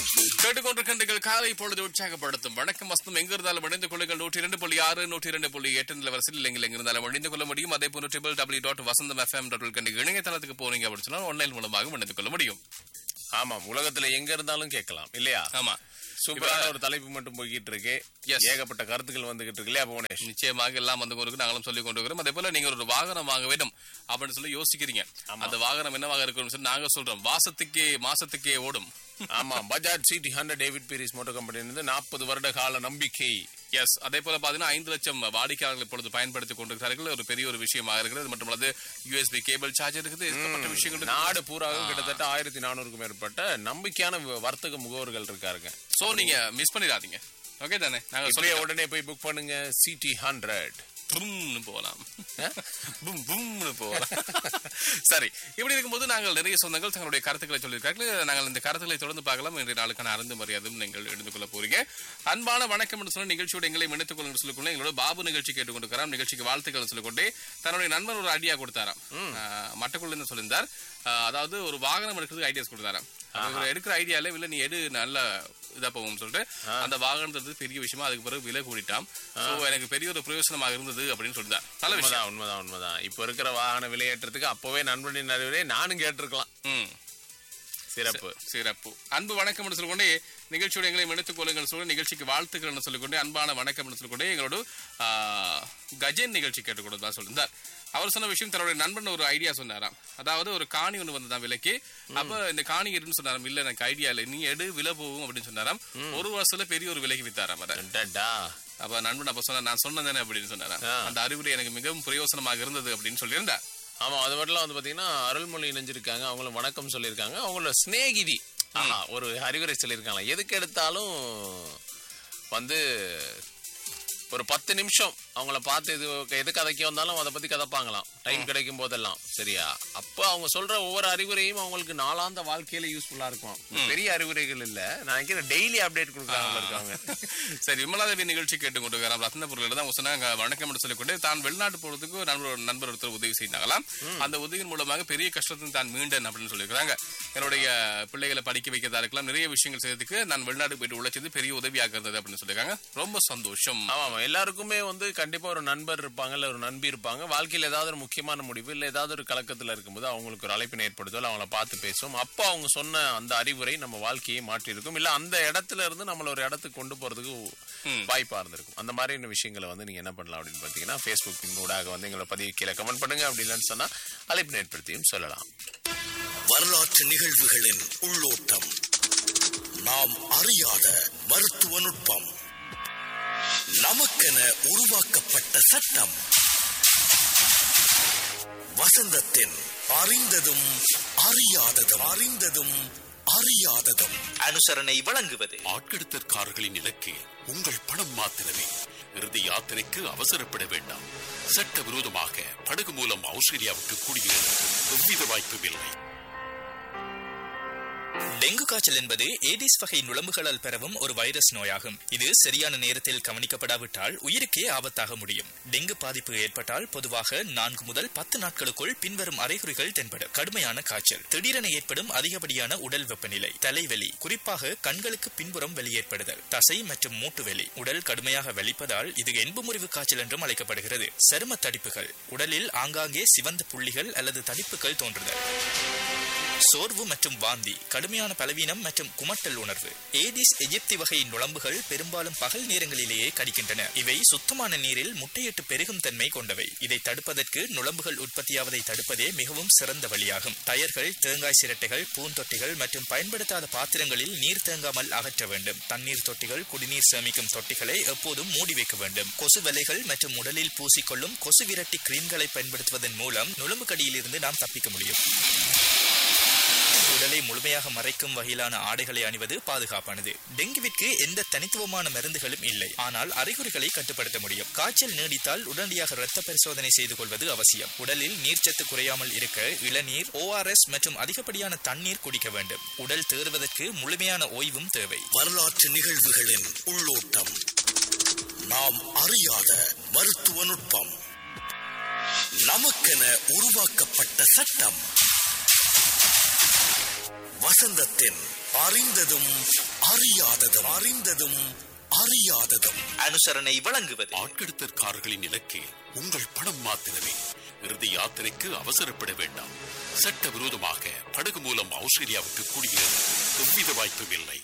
கேட்டுக்கொண்டிருக்கின்றீர்கள் காலை பொழுது உற்சாகப்படுத்தும் வணக்கம் வசந்தம் எங்க இருந்தாலும் இணைந்து கொள்ளுங்கள் நூற்றி இரண்டு புள்ளி ஆறு நூற்றி இரண்டு புள்ளி எட்டு நிலவரசில் இல்லைங்க எங்க இருந்தாலும் இணைந்து கொள்ள முடியும் அதே போன்று triple W dot Vasantham FM dot Kandy இணையதளத்துக்கு போனீங்க அப்படின்னு சொன்னா ஆன்லைன் மூலமாக இணைந்து கொள்ள முடியும் ஆமாம் உலகத்துல எங்க இருந்தாலும் கேட்கலாம் இல்லையா ஆமா சூப்பரான ஒரு தலைப்பு மட்டும் போய்கிட்டு இருக்கு Yes. ஏகப்பட்ட கருத்துக்கள் வந்துகிட்டு இருக்கு இல்லையா புவனேஷ் நிச்சயமாக எல்லாம் வந்து கொண்டு நாங்களும் சொல்லிக் கொண்டு இருக்கிறோம் அதே போல நீங்க ஒரு வாகனம் வாங்க வேண்டும் அப்படின்னு சொல்லி யோசிக்கிறீங்க அந்த வாகனம் என்னவாக இருக்கும்னு சொல்லி நாங்க சொல்றோம் வாசத்துக்கே மாசத்துக்கே ஓடும் ஆமா Bajaj CT hundred David Peiris motor company இருந்து நாற்பது வருட கால நம்பிக்கை எஸ் அதே போல பாத்தீங்கன்னா ஐந்து லட்சம் வாடிக்கையாளர்கள் இப்பொழுது பயன்படுத்திக் கொண்டிருக்கிறார்கள் ஒரு பெரிய ஒரு விஷயமாக இருக்கிறது அது மட்டுமல்லாது யூஎஸ்பி கேபிள் சார்ஜ் இருக்குது ஏகப்பட்ட விஷயங்கள் இருக்குது. நாடு பூராவும் கிட்டத்தட்ட ஆயிரத்தி நானூறுக்கும் மேற்பட்ட நம்பிக்கையான வ- வர்த்தக முகவர்கள் இருக்காருங்க சோ நீங்க மிஸ் பண்ணிடாதீங்க ஓகே தானே நாங்க சொல்லி இப்படியே உடனே போய் புக் பண்ணுங்க சிடி ஹண்ட்ரட் பும்னு போகலாம் பும் பும்னு போகலாம் சரி இப்படி இருக்கும்போது நாங்கள் நிறைய சொந்தங்கள் தங்களுடைய கருத்துக்களை சொல்லியிருக்கார்கள் நாங்கள் இந்த கருத்துக்களை தொடர்ந்து பார்க்கலாம் இன்றைய நாளுக்கான அருந்து மரியாதையும் நீங்கள் எடுத்துக் கொள்ள போறீங்க அன்பான வணக்கம் என்று சொன்ன நிகழ்ச்சியோட எங்களை இணைத்துக் கொள்ளுங்கள் சொல்லிக்கொண்டு எங்களோட பாபு நிகழ்ச்சி கேட்டுக்கொண்டிருக்கிறார் நிகழ்ச்சிக்கு வாழ்த்துக்கள் சொல்லிக்கொண்டே தன்னுடைய நண்பர் ஒரு ஐடியா கொடுத்தாராம் மட்டக்குள்ள சொல்லியிருந்தார் ஆஹ் அதாவது ஒரு வாகனம் எடுக்கிறதுக்கு ஐடியாஸ் கொடுத்தாராம் அப்ப இவர் எடுக்கிற ஐடியால இல்ல நீ எடு நல்ல இதா போகும் சொல்லிட்டு அந்த வாகனத்துக்கு பெரிய விஷயமா அதுக்கு பிறகு விலை கூடிட்டான் சோ எனக்கு பெரிய ஒரு பிரயோசனமாக இருந்தது அப்படின்னு சொல்லிட்டார் நல்ல விஷயம் உண்மைதான் உண்மைதான் உண்மைதான் இப்ப இருக்கிற வாகன விலையேற்றத்துக்கு அப்பவே நண்பனின் அறிவுரை நானும் கேட்டிருக்கலாம் ம் சிறப்பு சிறப்பு அன்பு வணக்கம் என்று சொல்லிக்கொண்டே நிகழ்ச்சியோட எங்களை எடுத்துக் கொள்ளுங்கள் சொல்லி நிகழ்ச்சிக்கு வாழ்த்துக்கள் என்று சொல்லிக்கொண்டே அன்பான வணக்கம் என்று சொல்லிக்கொண்டே எங்களோட ஆ, கஜன் நிகழ்ச்சி கேட்டுக்கொண்டு தான் சொல்லியிருந்தார் அவர் சொன்ன விஷயம் தன்னுடைய நண்பன் ஒரு ஐடியா சொன்னாராம் அதாவது ஒரு காணி ஒன்று வந்ததான் விலைக்கு அப்ப இந்த காணி எடுன்னு சொன்னாராம் இல்ல எனக்கு ஐடியா இல்லை நீ எடு விலை போகும் அப்படின்னு சொன்னாராம் ஒரு வருஷத்துல பெரிய ஒரு விலைக்கு வித்தாராம் அதை டடா. அப்ப நண்பன் அப்ப சொன்னா நான் சொன்னதானே அப்படின்னு சொன்னாராம் ஆ. அந்த அறிவுரை எனக்கு மிகவும் பிரயோசனமாக இருந்தது அப்படின்னு சொல்லியிருந்தார் ஆமா அது மட்டும் வந்து பாத்தீங்கன்னா அருள்மொழி இணைஞ்சிருக்காங்க அவங்களும் வணக்கம் சொல்லியிருக்காங்க அவங்களோட சிநேகிதி ஆஹா ஒரு அறிவுரை சொல்லியிருக்காங்க எதுக்கு எடுத்தாலும் வந்து ஒரு பத்து நிமிஷம் அவங்கள பார்த்து இது எது கதைக்க வந்தாலும் அதை பத்தி கதைப்பாங்களாம் டைம் கிடைக்கும் போதெல்லாம் சரியா அப்போ அவங்க சொல்ற ஒவ்வொரு அறிவுரையும் அவங்களுக்கு நாளாந்த வாழ்க்கையில யூஸ்ஃபுல்லா இருக்கும் பெரிய அறிவுரைகள் இல்ல நான் நினைக்கிறேன் டெய்லி அப்டேட் கொடுக்குறாங்க இருக்காங்க சரி விமலாதேவி நிகழ்ச்சி கேட்டுக்கொண்டு இருக்கிறார் ரத்னபுரியில தான் அவங்க சொன்னாங்க வணக்கம் என்று சொல்லிக்கொண்டு தான் வெளிநாட்டு போறதுக்கு ஒரு நண்பர் நண்பர் ஒருத்தர் உதவி செய்தாங்களாம் அந்த உதவியின் மூலமாக பெரிய கஷ்டத்தில் தான் மீண்டேன் அப்படின்னு சொல்லியிருக்காங்க என்னுடைய பிள்ளைகளை படிக்க வைக்கிறதா இருக்கலாம் நிறைய விஷயங்கள் செய்யறதுக்கு நான் வெளிநாடு போயிட்டு உழைச்சது பெரிய உதவியாக இருந்தது அப்படின்னு சொல்லியிருக்காங்க ரொம்ப சந்தோஷம் ஆமா ஆமா எல்லாருக்குமே வந்து கண்டிப்பா ஒரு நண்பர் இருப்பாங்க இல்ல ஒரு நண்பி இருப்பாங்க வாழ்க்கையில ஏதாவது ஒரு முக்கியமான முடிவு இல்ல ஏதாவது ஒரு கலக்கத்துல இருக்கும்போது அவங்களுக்கு ஒரு அழைப்பினை ஏற்படுத்தோ அவங்கள பார்த்து பேசும் அப்போ அவங்க சொன்ன அந்த அறிவுரை நம்ம வாழ்க்கையை மாற்றி இருக்கும் இல்ல அந்த இடத்துல இருந்து நம்மள ஒரு இடத்துக்கு கொண்டு போறதுக்கு வாய்ப்பா இருந்திருக்கும் அந்த மாதிரியான விஷயங்களை வந்து நீங்க என்ன பண்ணலாம் அப்படின்னு பாத்தீங்கன்னா ஃபேஸ்புக்கின் ஊடாக வந்து எங்களை பதிவு கீழே கமெண்ட் பண்ணுங்க அப்படி இல்லைன்னு சொன்னா அழைப்பினை ஏற்படுத்தியும் சொல்லலாம் வரலாற்று நிகழ்வுகளின் உள்ளோட்டம் நாம் அறியாத மருத்துவ நுட்பம் நமக்கென உருவாக்கப்பட்ட சட்டம் வசந்தத்தின் அறிந்ததும் அறியாததும் அறிந்ததும் அறியாததும் அனுசரணை வழங்குவது ஆட்கடத்தற்காரர்களின் இலக்கு உங்கள் பணம் மாத்திரமே இறுதி யாத்திரைக்கு அவசரப்பட வேண்டாம் சட்டவிரோதமாக படகு மூலம் ஆஸ்திரேலியாவுக்கு குடியேற எவ்வித வாய்ப்பும் இல்லை டெங்கு காய்ச்சல் என்பது ஏடிஸ் வகை நுளம்புகளால் பரவும் ஒரு வைரஸ் நோயாகும் இது சரியான நேரத்தில் கவனிக்கப்படாவிட்டால் உயிருக்கே ஆபத்தாக முடியும் டெங்கு பாதிப்பு ஏற்பட்டால் பொதுவாக நான்கு முதல் பத்து நாட்களுக்குள் பின்வரும் அறிகுறிகள் தென்படும் கடுமையான காய்ச்சல் திடீரென ஏற்படும் அதிகப்படியான உடல் வெப்பநிலை தலைவலி குறிப்பாக கண்களுக்கு பின்புறம் வெளியேற்படுதல் தசை மற்றும் மூட்டு வெளி உடல் கடுமையாக வெளிப்பதால் இது என்பு முறிவு காய்ச்சல் என்றும் அழைக்கப்படுகிறது சரும தடிப்புகள் உடலில் ஆங்காங்கே சிவந்த புள்ளிகள் அல்லது தடிப்புகள் தோன்றுதல் சோர்வு மற்றும் வாந்தி கடுமையான பலவீனம் மற்றும் குமட்டல் உணர்வு ஏடிஸ் எஜிப்தி வகை நுளம்புகள் பெரும்பாலும் பகல் நேரங்களிலேயே கடிக்கின்றன இவை சுத்தமான நீரில் முட்டையிட்டு பெருகும் தன்மை கொண்டவை இதை தடுப்பதற்கு நுளம்புகள் உற்பத்தியாவதை தடுப்பதே மிகவும் சிறந்த வழியாகும் டயர்கள் தேங்காய் சிரட்டைகள் பூந்தொட்டிகள் மற்றும் பயன்படுத்தாத பாத்திரங்களில் நீர் தேங்காமல் அகற்ற வேண்டும் தண்ணீர் தொட்டிகள் குடிநீர் சேமிக்கும் தொட்டிகளை எப்போதும் மூடி வைக்க வேண்டும் கொசு வலைகள் மற்றும் உடலில் பூசிக்கொள்ளும் கொசு விரட்டி கிரீம்களை பயன்படுத்துவதன் மூலம் நுளம்பு கடியிலிருந்து நாம் தப்பிக்க முடியும் உடலை முழுமையாக மறைக்கும் வகையிலான ஆடைகளை அணிவது பாதுகாப்பானது டெங்குவிற்கு எந்த தனித்துவமான மருந்துகளும் இல்லை ஆனால் அறிகுறிகளை கட்டுப்படுத்த முடியும் காய்ச்சல் நீடித்தால் உடனடியாக இரத்த பரிசோதனை செய்து கொள்வது அவசியம் உடலில் நீர்ச்சத்து குறையாமல் இருக்க இளநீர் ஓஆர்எஸ் மற்றும் அதிகப்படியான தண்ணீர் குடிக்க வேண்டும் உடல் தேறுவதற்கு முழுமையான ஓய்வும் தேவை வரலாற்று நிகழ்வுகளின் உள்ளோட்டம் நாம் அறியாத மருத்துவ நுட்பம் நமக்கென உருவாக்கப்பட்ட சட்டம் வசந்தத்தின் அறிந்ததும் அறியாததும் அறிந்ததும் அறியாததும் அனுசரணை வழங்குவது ஆட்கடத்தற்காரர்களின் இலக்கு உங்கள் பணம் மாத்திரமே இறுதி யாத்திரைக்கு அவசரப்பட வேண்டாம் சட்டவிரோதமாக படகு மூலம் ஆஸ்திரேலியாவுக்கு குடிகிறது எவ்வித வாய்ப்பும் இல்லை